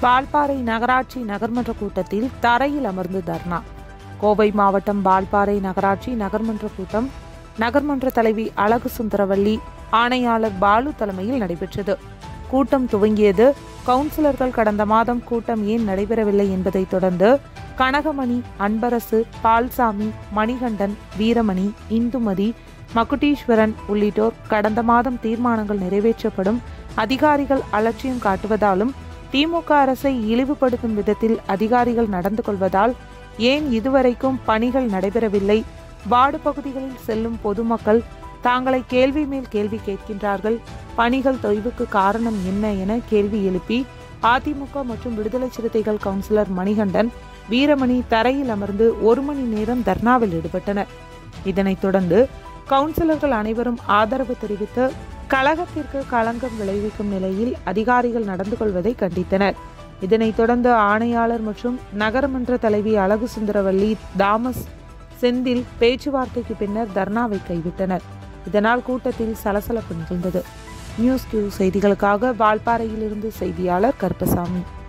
வால்பாறை நகராட்சி நகர்மன்ற கூட்டத்தில் தரையில் அமர்ந்து தர்ணா கோவை மாவட்டம் வால்பாறை நகராட்சி நகர்மன்ற கூட்டம் நகர்மன்ற தலைவி அழகு சுந்தரவல்லி ஆணையாளர் பாலு தலைமையில் நடைபெற்றது கூட்டம் துவங்கியது கவுன்சிலர்கள் கடந்த மாதம் கூட்டம் ஏன் நடைபெறவில்லை என்பதைத் தொடர்ந்து கனகமணி அன்பரசு பால்சாமி மணிகண்டன் வீரமணி இந்துமதி மகுடீஸ்வரன் உள்ளிட்டோர் கடந்த மாதம் தீர்மானங்கள் நிறைவேற்றப்படும் அதிகாரிகள் அலட்சியம் காட்டுவதாலும் திமுக அரசை இழிவுபடுத்தும் விதத்தில் அதிகாரிகள் நடந்து கொள்வதால் ஏன் இதுவரைக்கும் பணிகள் நடைபெறவில்லை வார்டு பகுதிகளில் செல்லும் பொதுமக்கள் தாங்களை கேள்வி மேல் கேள்வி கேட்கின்றார்கள் பணிகள் தொய்வுக்கு காரணம் என்ன என கேள்வி எழுப்பி அதிமுக மற்றும் விடுதலை சிறுத்தைகள் கவுன்சிலர் மணிகண்டன் வீரமணி தரையில் அமர்ந்து ஒரு மணி நேரம் தர்ணாவில் ஈடுபட்டனர் இதனைத் தொடர்ந்து கவுன்சிலர்கள் அனைவரும் ஆதரவு தெரிவித்து கழகத்திற்கு களங்கம் விளைவிக்கும் நிலையில் அதிகாரிகள் நடந்து கொள்வதை கண்டித்தனர் இதனைத் தொடர்ந்து ஆணையாளர் மற்றும் நகரமன்ற தலைவி அழகு சுந்தரவல்லி தாமஸ் செந்தில் பேச்சுவார்த்தைக்கு பின்னர் தர்ணாவை கைவிட்டனர் இதனால் கூட்டத்தில் சலசலப்பு நிகழ்ந்தது நியூஸ் கியூ செய்திகளுக்காக வால்பாறையிலிருந்து செய்தியாளர் கருப்பசாமி